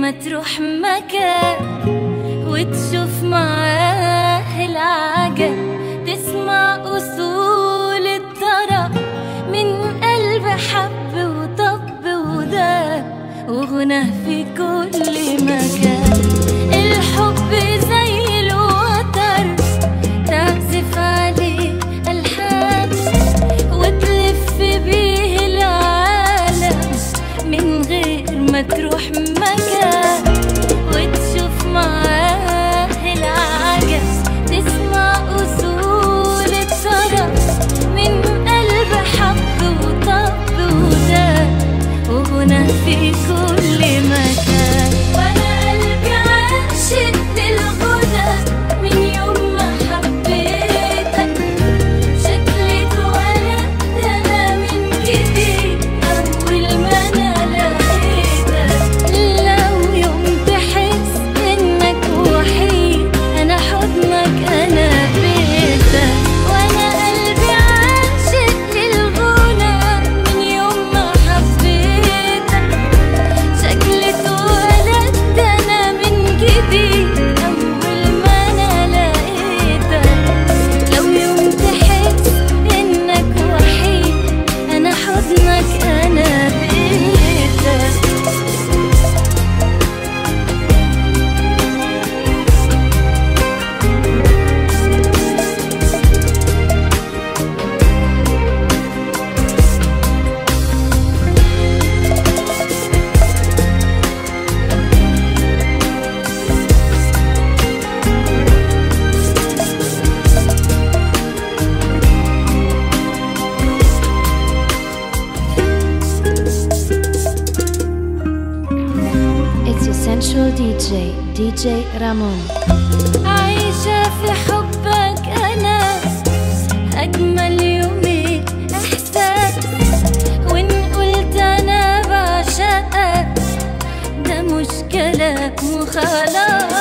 ما تروح مكان وتشوف معاه العجب تسمع أصول الطرب من قلب حب وطب وداب وغنى في كل مكان الحب زي الوتر تعزف عليه ألحان وتلف بيه العالم من غير ما تروح مكان وتشوف معاه العجب تسمع أصول الطرب من قلب حب وطب وداب وغنى في كل مكان وأنا قلبي عاشق للغنى من يوم ما حبيتك شكلي اتولدت أنا من جديد أول ما أنا لقيتك لو يوم تحس إنك وحيد أنا حضنك أنا بيتك وأنا قلبي عاشق للغنى من يوم ما حبيتك شكلي اتولدت أنا من جديد أول ما أنا لقيتك لو يوم تحس إنك وحيد أنا حضنك أنا بيتك It's your sensual DJ, DJ Ramon. عايشة في حبك أنا أجمل يومين إحساس وإن قلت أنا بعشقك ده مش كلام وخلاص